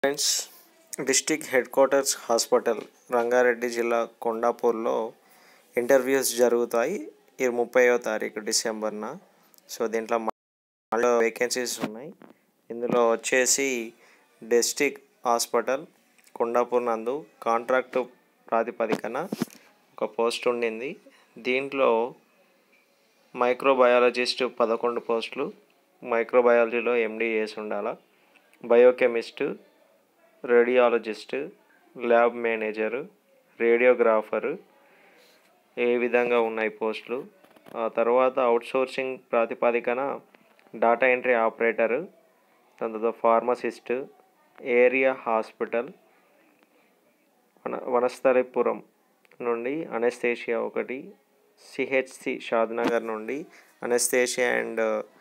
friends district headquarters hospital Rangareddy జిల్లా కొండాపూర్లో interviews జరుగుతాయి ఈ ముప్పైవ తారీఖు డిసెంబర్న సో దీంట్లో మళ్ళీ వేకెన్సీస్ ఉన్నాయి ఇందులో వచ్చేసి డిస్టిక్ హాస్పిటల్ కొండాపూర్ నందు కాంట్రాక్టు ప్రాతిపదికన ఒక పోస్ట్ ఉండింది దీంట్లో మైక్రోబయాలజిస్ట్ పదకొండు పోస్టులు మైక్రోబయాలజీలో ఎండి చేసి ఉండాలా biochemist radiologist lab manager radiographer ఏ విధంగా ఉన్నాయి పోస్టులు ఆ తర్వాత అవుట్సోర్సింగ్ ప్రాతిపదికన డాటా ఎంట్రీ ఆపరేటరు దాని తర్వాత ఫార్మసిస్ట్ ఏరియా హాస్పిటల్ వన వనస్థలిపురం నుండి అనెస్థేషియా ఒకటి సిహెచ్సి షాద్నగర్ నుండి అనెస్థేషియా అండ్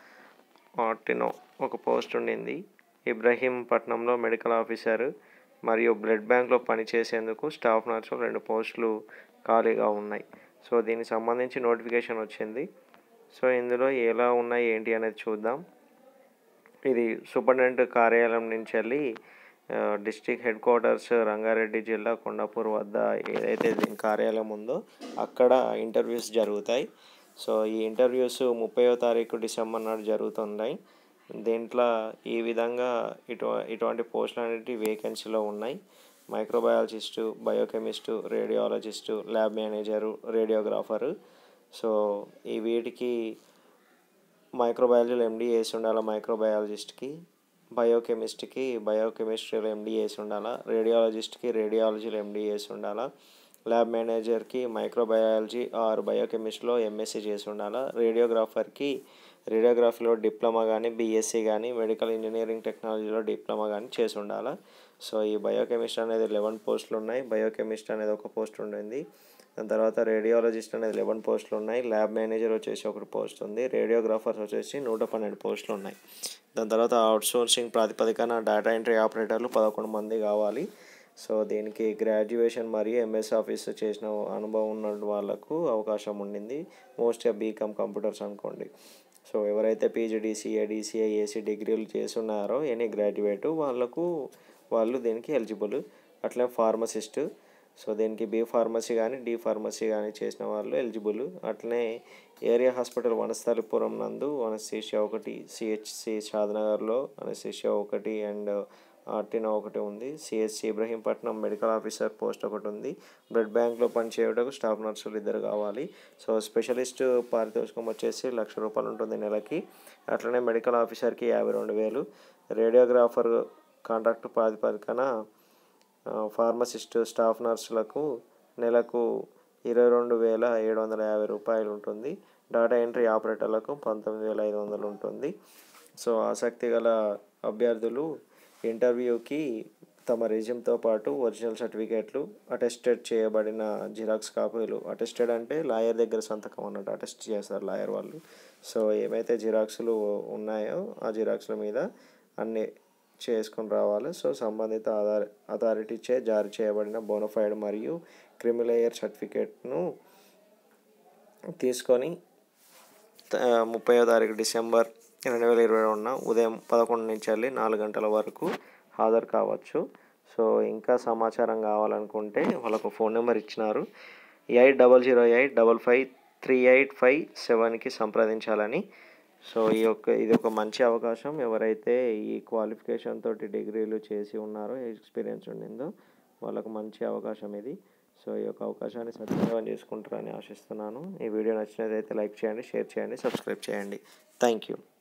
ఆర్టినో ఒక పోస్ట్ ఉండింది ఇబ్రహీంపట్నంలో మెడికల్ ఆఫీసర్ మరియు బ్లడ్ బ్యాంక్లో పనిచేసేందుకు స్టాఫ్ నర్సు రెండు పోస్టులు ఖాళీగా ఉన్నాయి సో దీనికి సంబంధించి నోటిఫికేషన్ వచ్చింది సో ఇందులో ఎలా ఉన్నాయి ఏంటి అనేది చూద్దాం ఇది సూపరింటెండెంట్ కార్యాలయం నుంచి వెళ్ళి డిస్టిక్ హెడ్ క్వార్టర్స్ రంగారెడ్డి జిల్లా కొండాపూర్ వద్ద ఏదైతే దీని కార్యాలయం ఉందో అక్కడ ఇంటర్వ్యూస్ జరుగుతాయి సో ఈ ఇంటర్వ్యూస్ ముప్పైవ తారీఖు డిసెంబర్ నాడు జరుగుతున్నాయి దీంట్లో ఈ విధంగా ఇటు ఇటువంటి పోస్టులు అనేవి వేకెన్సీలో ఉన్నాయి microbiologist biochemist radiologist lab manager radiographer so ఈ వీటికి మైక్రోబయాలజీలో ఎండి చేసి ఉండాలి మైక్రోబయాలజిస్ట్కి బయోకెమిస్ట్కి బయోకెమిస్ట్రీలో ఎండి చేసి ఉండాలా రేడియాలజిస్ట్కి రేడియాలజీలో ఎండి చేసి ఉండాలా ల్యాబ్ మేనేజర్కి మైక్రోబయాలజీ ఆర్ బయోకెమిస్ట్రీలో ఎంఎస్సీ చేసి ఉండాలా రేడియోగ్రాఫర్కి రేడియోగ్రఫీలో డిప్లొమా కానీ బీఎస్సీ కానీ మెడికల్ ఇంజనీరింగ్ టెక్నాలజీలో డిప్లొమా కానీ చేసి ఉండాలా సో ఈ బయోకెమిస్ట్ అనేది లెవెన్ పోస్టులు ఉన్నాయి బయోకెమిస్ట్ అనేది ఒక పోస్ట్ ఉండింది దాని తర్వాత రేడియాలజిస్ట్ అనేది లెవెన్ పోస్టులు ఉన్నాయి ల్యాబ్ మేనేజర్ వచ్చేసి ఒకటి పోస్ట్ ఉంది రేడియోగ్రాఫర్స్ వచ్చేసి నూట పన్నెండు పోస్టులు ఉన్నాయి దాని తర్వాత అవుట్సోర్సింగ్ ప్రాతిపదికన డేటా ఎంట్రీ ఆపరేటర్లు పదకొండు మంది కావాలి సో దీనికి గ్రాడ్యుయేషన్ మరియు ఎంఎస్ ఆఫీస్ చేసిన అనుభవం ఉన్న వాళ్ళకు అవకాశం ఉండింది మోస్ట్గా బీకామ్ కంప్యూటర్స్ అనుకోండి సో ఎవరైతే పీజీడీసీఏ డీసీఏ ఏసీ డిగ్రీలు చేస్తున్నారో ఎనీ గ్రాడ్యుయేట్ వాళ్ళకు వాళ్ళు దీనికి ఎలిజిబుల్ అట్లే ఫార్మసిస్ట్ సో దీనికి బీ ఫార్మసీ కానీ డి ఫార్మసీ కానీ చేసిన వాళ్ళు ఎలిజిబుల్ అట్లనే ఏరియా హాస్పిటల్ వనస్థలిపురం నందు అనస్థీషియా ఒకటి సిహెచ్సి షాద్నగర్లో అనస్థీషియా ఒకటి అండ్ ఆర్టినా ఒకటి ఉంది CHC Ibrahimpatnam medical officer post ఒకటి ఉంది బ్లడ్ బ్యాంక్లో పనిచేయటకు స్టాఫ్ నర్సులు ఇద్దరు కావాలి సో స్పెషలిస్ట్ పారితోషికం వచ్చేసి లక్ష రూపాయలు ఉంటుంది నెలకి అట్లనే మెడికల్ ఆఫీసర్కి యాభై రెండు వేలు రేడియోగ్రాఫర్ కాంట్రాక్ట్ ప్రాతిపదికన ఫార్మసిస్ట్ స్టాఫ్ నర్సులకు నెలకు ఇరవై రెండు వేల ఏడు వందల యాభై రూపాయలు ఉంటుంది డేటా ఎంట్రీ ఆపరేటర్లకు పంతొమ్మిది వేల ఐదు వందలు ఉంటుంది సో ఆసక్తి గల అభ్యర్థులు ఇంటర్వ్యూకి తమ రెజ్యూమ్తో పాటు ఒరిజినల్ సర్టిఫికేట్లు అటెస్టెడ్ చేయబడిన జిరాక్స్ కాపీలు అటెస్టెడ్ అంటే లాయర్ దగ్గర సంతకం అన్నట్టు అటెస్ట్ చేస్తారు లాయర్ వాళ్ళు సో ఏమైతే జిరాక్స్లు ఉన్నాయో ఆ జిరాక్స్ల మీద అన్ని చేసుకొని రావాలి సో సంబంధిత అథారి అథారిటీచే జారీ చేయబడిన బోనఫైడ్ మరియు క్రిమిలేయర్ సర్టిఫికేట్ను తీసుకొని ముప్పై తారీఖు డిసెంబర్ రెండు వేల ఇరవై రెండున ఉదయం పదకొండు నుంచి వెళ్ళి నాలుగు గంటల వరకు హాజరు కావచ్చు సో ఇంకా సమాచారం కావాలనుకుంటే వాళ్ళకు ఫోన్ నెంబర్ ఇచ్చినారు eight double zero eight double five three eight five సెవెన్కి సంప్రదించాలని సో ఈ యొక్క ఇది ఒక మంచి అవకాశం ఎవరైతే ఈ క్వాలిఫికేషన్ తోటి డిగ్రీలు చేసి ఉన్నారో ఎక్స్పీరియన్స్ ఉండిందో వాళ్ళకు మంచి అవకాశం ఇది సో ఈ యొక్క అవకాశాన్ని సద్వినియోగం చేసుకుంటారని ఆశిస్తున్నాను ఈ వీడియో నచ్చినట్లయితే లైక్ చేయండి షేర్ చేయండి సబ్స్క్రైబ్ చేయండి థ్యాంక్ యూ